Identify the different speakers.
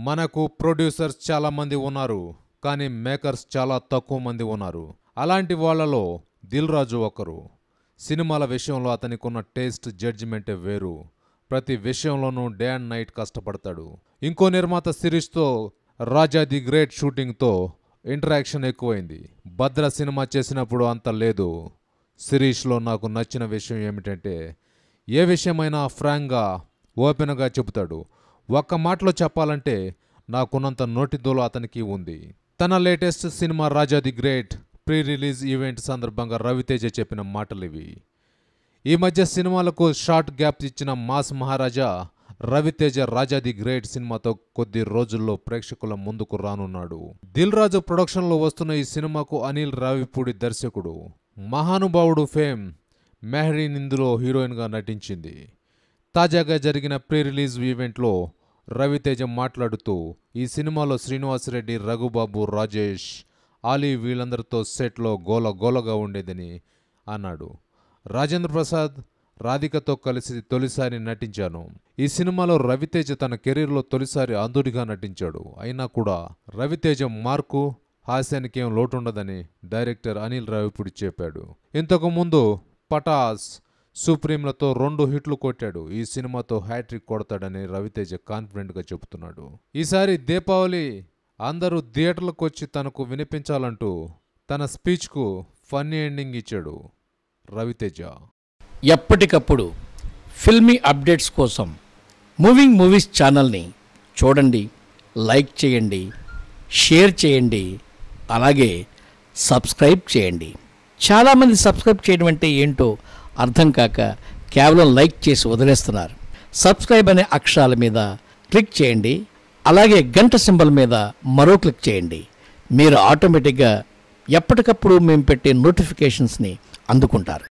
Speaker 1: మనకు ప్రొడ్యూసర్స్ చాలా మంది ఉన్నారు కానీ మేకర్స్ చాలా తక్కువ మంది ఉన్నారు అలాంటి వాళ్ళలో దిల్ రాజు ఒకరు సినిమాల విషయంలో అతనికి ఉన్న టేస్ట్ జడ్జిమెంటే వేరు ప్రతి విషయంలోనూ డే అండ్ నైట్ కష్టపడతాడు ఇంకో నిర్మాత సిరీస్తో రాజా ది గ్రేట్ షూటింగ్తో ఇంటరాక్షన్ ఎక్కువైంది భద్ర సినిమా చేసినప్పుడు అంత లేదు సిరీస్లో నాకు నచ్చిన విషయం ఏమిటంటే ఏ విషయమైనా ఫ్రాంక్గా ఓపెన్గా చెబుతాడు ఒక్క మాటలో చెప్పాలంటే నాకున్నంత నోటిదోలు అతనికి ఉంది తన latest cinema Raja the great pre release event సందర్భంగా రవితేజ చెప్పిన మాటలివి ఈ మధ్య సినిమాలకు షార్ట్ గ్యాప్ ఇచ్చిన mass Maharaja Raviteja Raja the great సినిమాతో కొద్ది రోజుల్లో ప్రేక్షకుల ముందుకు రానున్నాడు దిల్ రాజు ప్రొడక్షన్లో వస్తున్న ఈ సినిమాకు అనిల్ రావిపూడి దర్శకుడు మహానుభావుడు ఫేమ్ మెహరీన్ ఇందులో హీరోయిన్గా నటించింది తాజాగా జరిగిన ప్రీ రిలీజ్ ఈవెంట్లో రవితేజ మాట్లాడుతూ ఈ సినిమాలో శ్రీనివాసరెడ్డి రఘుబాబు రాజేష్ ఆలీ వీళ్ళందరితో సెట్లో గోల గోలగా ఉండేదని అన్నాడు రాజేంద్ర ప్రసాద్ రాధికతో కలిసి తొలిసారి నటించాను ఈ సినిమాలో రవితేజ తన కెరీర్లో తొలిసారి అంధుడిగా నటించాడు అయినా కూడా రవితేజ మార్కు హాస్యానికి ఏం లోటుండదని డైరెక్టర్ అనిల్ రావిపూడి చెప్పాడు ఇంతకు ముందు పటాస్ సుప్రీంలతో రెండు హిట్లు కొట్టాడు ఈ సినిమాతో హ్యాట్రిక్ కొడతాడని రవితేజ కాన్ఫిడెంట్గా చెబుతున్నాడు ఈసారి దీపావళి అందరూ థియేటర్లకు వచ్చి తనకు వినిపించాలంటూ తన స్పీచ్కు ఫన్నీ ఎండింగ్ ఇచ్చాడు రవితేజ
Speaker 2: ఎప్పటికప్పుడు ఫిల్మీ అప్డేట్స్ కోసం మూవింగ్ మూవీస్ ఛానల్ని చూడండి లైక్ చేయండి షేర్ చేయండి అలాగే సబ్స్క్రైబ్ చేయండి చాలామంది సబ్స్క్రైబ్ చేయడం అంటే ఏంటో అర్థం కాక కేవలం లైక్ చేసి వదిలేస్తున్నారు సబ్స్క్రైబ్ అనే అక్షరాల మీద క్లిక్ చేయండి అలాగే గంట సింబల్ మీద మరో క్లిక్ చేయండి మీరు ఆటోమేటిక్గా ఎప్పటికప్పుడు మేము పెట్టే నోటిఫికేషన్స్ని అందుకుంటారు